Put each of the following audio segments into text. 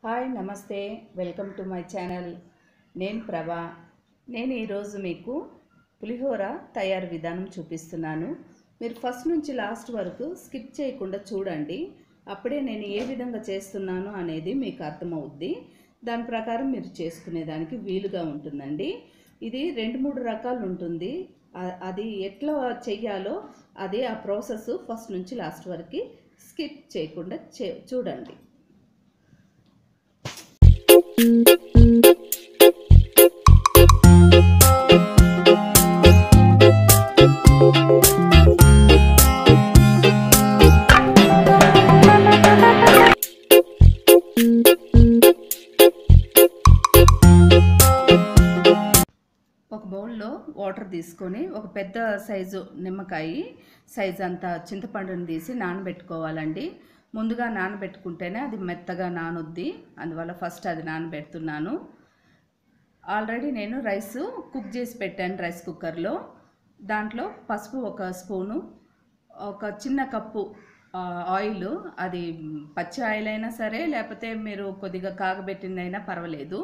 hi నమస్తే welcome to my channel నేను ప్రభా నేను ఈరోజు మీకు పులిహోర తయారు విధానం చూపిస్తున్నాను మీరు ఫస్ట్ నుంచి లాస్ట్ వరకు స్కిప్ చేయకుండా చూడండి అప్పుడే నేను ఏ విధంగా చేస్తున్నాను అనేది మీకు అర్థమవుద్ది దాని ప్రకారం మీరు చేసుకునేదానికి వీలుగా ఉంటుందండి ఇది రెండు మూడు రకాలు ఉంటుంది ఆ- అది ఎట్లా చెయ్యాలో అది ఆ ప్రాసెస్ ఫస్ట్ నుంచి లాస్ట్ వరకు స్కిప్ చేయకుండా చే చూడండి ఒక బౌల్లో వాటర్ తీసుకొని ఒక పెద్ద సైజు నిమ్మకాయ సైజు అంత చింతపండుని తీసి నానబెట్టుకోవాలండి ముందుగా నానబెట్టుకుంటేనే అది మెత్తగా నానుద్ది అందువల్ల ఫస్ట్ అది నానబెడుతున్నాను ఆల్రెడీ నేను రైస్ కుక్ చేసి పెట్టాను రైస్ కుక్కర్లో దాంట్లో పసుపు ఒక స్పూను ఒక చిన్న కప్పు ఆ, ఆయిల్ అది పచ్చి ఆయిల్ అయినా సరే లేకపోతే మీరు కొద్దిగా కాగబెట్టిందైనా పర్వాలేదు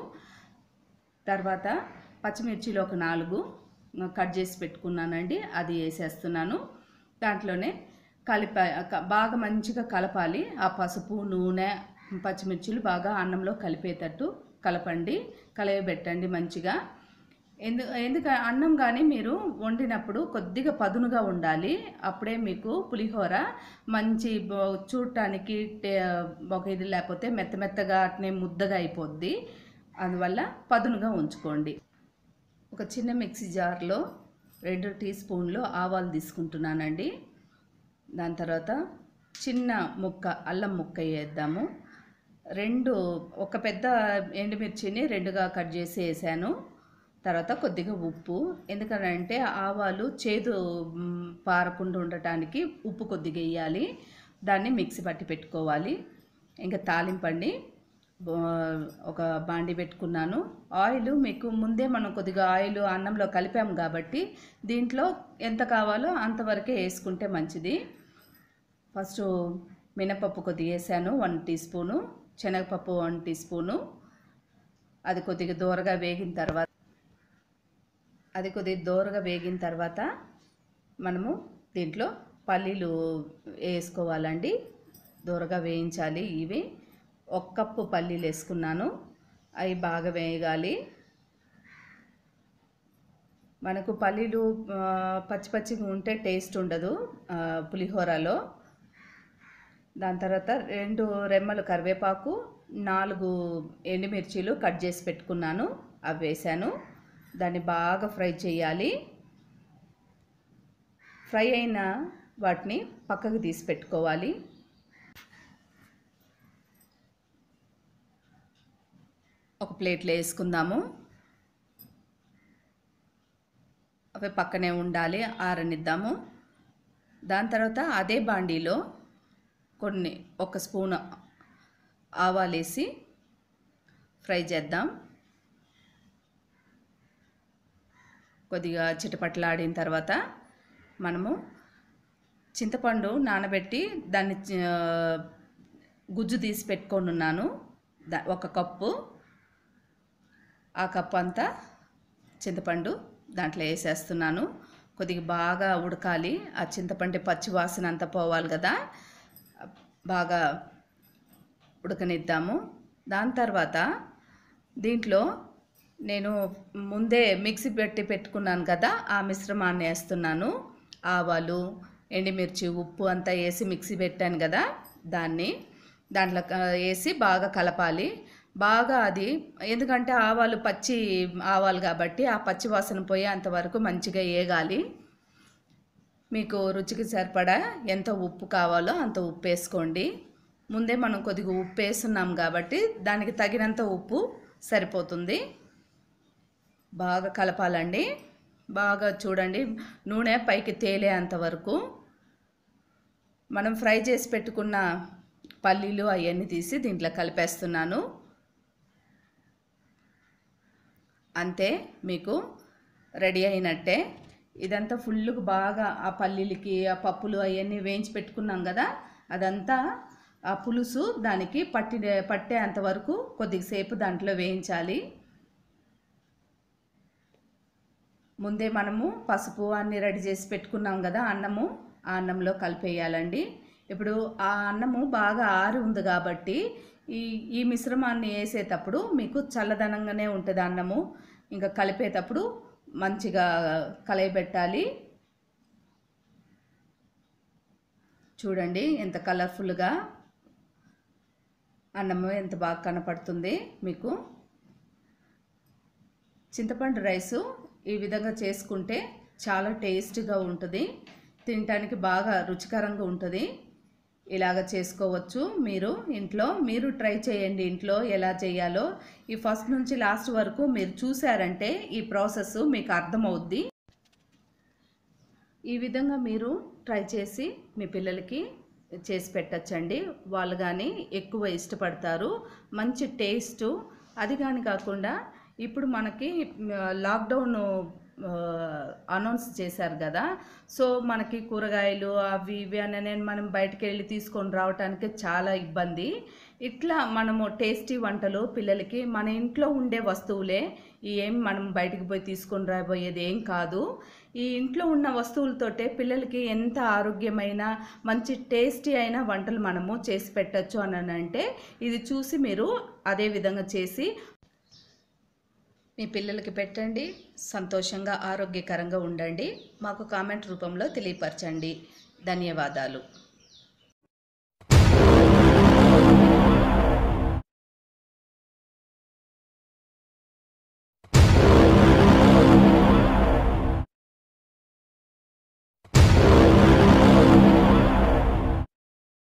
తర్వాత పచ్చిమిర్చిలు ఒక నాలుగు కట్ చేసి పెట్టుకున్నానండి అది వేసేస్తున్నాను దాంట్లోనే కలిప క- బాగా మంచిగా కలపాలి ఆ పసుపు నూనె పచ్చిమిర్చిలు బాగా అన్నంలో కలిపేటట్టు కలపండి కలయబెట్టండి మంచిగా ఎందు ఎందుక అన్నం కానీ మీరు వండినప్పుడు కొద్దిగా పదునుగా ఉండాలి అప్పుడే మీకు పులిహోర మంచి బ- చూడటానికి టే- ఒక ఇది లేకపోతే మెత్త మెత్తగా అట్నే ముద్దగా అయిపోద్ది అందువల్ల పదునుగా ఉంచుకోండి ఒక చిన్న మిక్సీ జార్లో రెండు టీ స్పూన్లు ఆవాలు తీసుకుంటున్నానండి దాని తర్వాత చిన్న ముక్క అల్లం ముక్క వేద్దాము రెండు ఒక పెద్ద ఎండుమిర్చిని రెండుగా కట్ చేసి వేసాను తర్వాత కొద్దిగా ఉప్పు ఎందుకంటే ఆవాలు చేదు మ్, పారకుండా ఉండటానికి ఉప్పు కొద్దిగా వేయాలి దాన్ని మిక్సీ పట్టి పెట్టుకోవాలి ఇంకా తాలింపండి బో- ఒక బాండి పెట్టుకున్నాను ఆయిల్ మీకు ముందే మనం కొద్దిగా ఆయిల్ అన్నంలో కలిపాము కాబట్టి దీంట్లో ఎంత కావాలో అంతవరకే వేసుకుంటే మంచిది ఫస్ట్ మినపప్పు కొద్దిగా వేసాను వన్ టీ స్పూను శనగపప్పు వన్ టీ స్పూను అది కొద్దిగా దూరగా వేగిన తర్వాత అది కొద్దిగా దూరగా వేగిన తర్వాత మనము దీంట్లో పల్లీలు వేసుకోవాలండి దూరగా వేయించాలి ఇవి ఒక కప్పు పల్లీలు వేసుకున్నాను అవి బాగా వేయగాలి మనకు పల్లీలు ఆ, పచ్చి పచ్చిగా ఉంటే టేస్ట్ ఉండదు ఆ, పులిహోరలో దాని తర్వాత రెండు రెమ్మలు కరివేపాకు నాలుగు ఎండుమిర్చీలు కట్ చేసి పెట్టుకున్నాను అవి వేసాను దాన్ని బాగా ఫ్రై చేయాలి ఫ్రై అయిన వాటిని పక్కకు తీసి పెట్టుకోవాలి ఒక ప్లేట్లో వేసుకుందాము అవి పక్కనే ఉండాలి ఆరనిద్దాము దాని తర్వాత అదే బాండీలో కొన్ని ఒక స్పూన్ ఆవాలు వేసి ఫ్రై చేద్దాం కొద్దిగా చిటపట్లాడిన తర్వాత మనము చింతపండు నానబెట్టి దాన్ని ఆ, గుజ్జు తీసి పెట్టుకొని ఉన్నాను దా ఒక కప్పు ఆ కప్పు అంతా చింతపండు దాంట్లో వేసేస్తున్నాను కొద్దిగా బాగా ఉడకాలి ఆ చింతపండు పచ్చి వాసన అంతా పోవాలి కదా బాగా ఉడకనిద్దాము దాని తర్వాత దీంట్లో నేను ముందే మిక్సీ పెట్టి పెట్టుకున్నాను కదా ఆ మిశ్రమాన్ని వేస్తున్నాను ఆవాలు ఎండుమిర్చి ఉప్పు అంతా వేసి మిక్సీ పెట్టాను కదా దాన్ని దాంట్లో క- వేసి బాగా కలపాలి బాగా అది ఎందుకంటే ఆవాలు పచ్చి ఆవాలు కాబట్టి ఆ పచ్చి వాసన పోయేంత వరకు మంచిగా వేగాలి మీకు రుచికి సరిపడా ఎంత ఉప్పు కావాలో అంత ఉప్పు వేసుకోండి ముందే మనం కొద్దిగా ఉప్పు వేస్తున్నాం కాబట్టి దానికి తగినంత ఉప్పు సరిపోతుంది బాగా కలపాలండి బాగా చూడండి నూనె పైకి తేలేంత వరకు మనం ఫ్రై చేసి పెట్టుకున్న పల్లీలు అవన్నీ తీసి దీంట్లో కలిపేస్తున్నాను అంతే మీకు రెడీ అయినట్టే ఇదంతా ఫుల్గా బాగా ఆ పల్లీలకి ఆ పప్పులు అవన్నీ వేయించి పెట్టుకున్నాం కదా అదంతా ఆ పులుసు దానికి పట్టి పట్టేంత వరకు కొద్దిసేపు దాంట్లో వేయించాలి ముందే మనము పసుపు అన్ని రెడీ చేసి పెట్టుకున్నాం కదా అన్నము ఆ అన్నంలో కలిపేయాలండి ఇప్పుడు ఆ అన్నము బాగా ఆరి ఉంది కాబట్టి ఈ ఈ మిశ్రమాన్ని వేసేటప్పుడు మీకు చల్లదనంగానే ఉంటుంది అన్నము ఇంకా కలిపేటప్పుడు మంచిగా కలయబెట్టాలి చూడండి ఎంత కలర్ఫుల్గా అన్నము ఎంత బాగా కనపడుతుంది మీకు చింతపండు రైసు ఈ విధంగా చేసుకుంటే చాలా టేస్ట్గా ఉంటుంది తినటానికి బాగా రుచికరంగా ఉంటుంది ఇలాగ చేసుకోవచ్చు మీరు ఇంట్లో మీరు ట్రై చేయండి ఇంట్లో ఎలా చేయాలో ఈ ఫస్ట్ నుంచి లాస్ట్ వరకు మీరు చూసారంటే ఈ ప్రాసెస్ మీకు అర్థమవుద్ది ఈ విధంగా మీరు ట్రై చేసి మీ పిల్లలకి చేసి పెట్టచ్చండి వాళ్ళు కానీ ఎక్కువ ఇష్టపడతారు మంచి టేస్టు అది కానీ కాకుండా ఇప్పుడు మనకి లాక్డౌన్ అనౌన్స్ చేశారు కదా సో మనకి కూరగాయలు అవి ఇవి అని నేను మనం బయటకు వెళ్ళి తీసుకొని రావడానికి చాలా ఇబ్బంది ఇట్లా మనము టేస్టీ వంటలు పిల్లలకి మన ఇంట్లో ఉండే వస్తువులే ఏం మనం బయటికి పోయి తీసుకొని రాబోయేది ఏం కాదు ఈ ఇంట్లో ఉన్న వస్తువులతోటే పిల్లలకి ఎంత ఆరోగ్యమైన మంచి టేస్టీ అయిన వంటలు మనము చేసి పెట్టచ్చు అని అంటే ఇది చూసి మీరు అదే విధంగా చేసి మీ పిల్లలకి పెట్టండి సంతోషంగా ఆరోగ్యకరంగా ఉండండి మాకు కామెంట్ రూపంలో తెలియపరచండి ధన్యవాదాలు